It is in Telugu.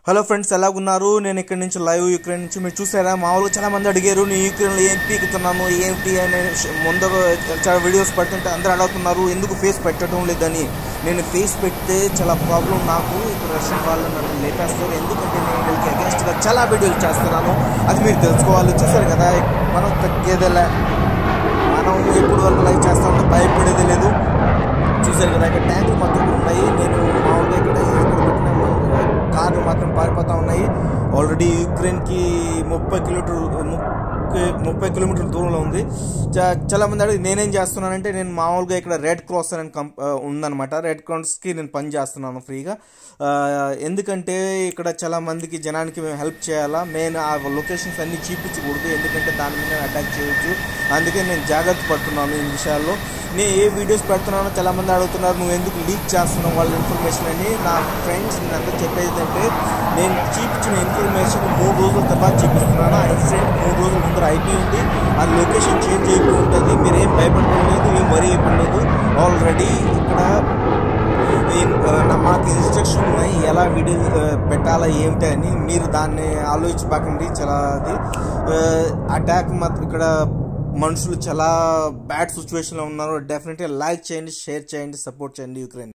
హలో ఫ్రెండ్స్ ఎలా ఉన్నారు నేను ఇక్కడ నుంచి లైవ్ యుక్రెయిన్ నుంచి మీరు చూసారా మామూలుగా చాలా మంది అడిగారు నేను యుక్రెయిన్లో ఏం పీకుతున్నాను ఏంటి అని ముందర చాలా వీడియోస్ పెడుతుంటే అందరూ అడుగుతున్నారు ఎందుకు ఫేస్ పెట్టడం లేదని నేను ఫేస్ పెడితే చాలా ప్రాబ్లం నాకు ఇక్కడ రష్యన్ వాళ్ళు నన్ను లేపేస్తారు ఎందుకంటే నేను వీళ్ళకి అగేన్స్ట్గా చాలా వీడియోలు చేస్తున్నాను అది మీరు తెలుసుకోవాలి చూసారు కదా మనం తగ్గేదేలే మనం ఎప్పుడు వరకు లైవ్ చేస్తా ఉంటే భయపడేది లేదు చూసారు కదా ఇక్కడ ట్యాంకులు మొత్తం ఉన్నాయి నేను మామూలుగా ఇక్కడ ఇక్కడ పెట్టిన కార్లు మాత్రం పారిపోతూ ఉన్నాయి ఆల్రెడీ యుక్రెయిన్కి ముప్పై కిలోమీటర్ ముప్పై ముప్పై కిలోమీటర్ల దూరంలో ఉంది చా- చాలా మంది అడిగి నేనేం చేస్తున్నానంటే నేను మామూలుగా ఇక్కడ రెడ్ క్రాస్ అని కంప్ ఆ, ఉందన్నమాట రెడ్ క్రాస్కి నేను పని చేస్తున్నాను ఫ్రీగా ఆ, ఎందుకంటే ఇక్కడ చాలా మందికి జనానికి మేము హెల్ప్ చేయాలా నేను ఆ లొకేషన్స్ అన్ని చూపించకూడదు ఎందుకంటే దాని మీద అటాక్ చేయొచ్చు అందుకే నేను జాగ్రత్త పడుతున్నాను ఈ విషయాల్లో నేను ఏ వీడియోస్ పెడుతున్నానో చాలా మంది అడుగుతున్నారు నువ్వు ఎందుకు లీక్ చేస్తున్నావు వాళ్ళ ఇన్ఫర్మేషన్ అని నా ఫ్రెండ్స్ నేను అందరూ చెప్పేది ఏంటంటే నేను చూపించిన ఇన్ఫర్మేషన్ మూడు రోజుల తర్వాత చూపిస్తున్నాను ఆ ఇన్సిడెంట్ మూడు రోజుల ముందర అయిపోయింది ఆ లొకేషన్ చేంజ్ అయిపోయి ఉంటుంది మీరేం భయపడలేదు ఏం వరి అయిపోలేదు ఆల్రెడీ ఇక్కడ ఈ- ఆ, నా- మాకు ఇన్స్ట్రక్షన్ ఉన్నాయి ఎలా వీడియో ఆ, పెట్టాలా ఏమిటి అని మీరు దాన్ని ఆలోచించబాకండి చాలా అది అటాక్ మాత్రం ఇక్కడ మనుషులు చాలా బ్యాడ్ సిచ్యువేషన్లో ఉన్నారు డెఫినెట్గా లైక్ చేయండి షేర్ చేయండి సపోర్ట్ చేయండి యుక్రెయిన్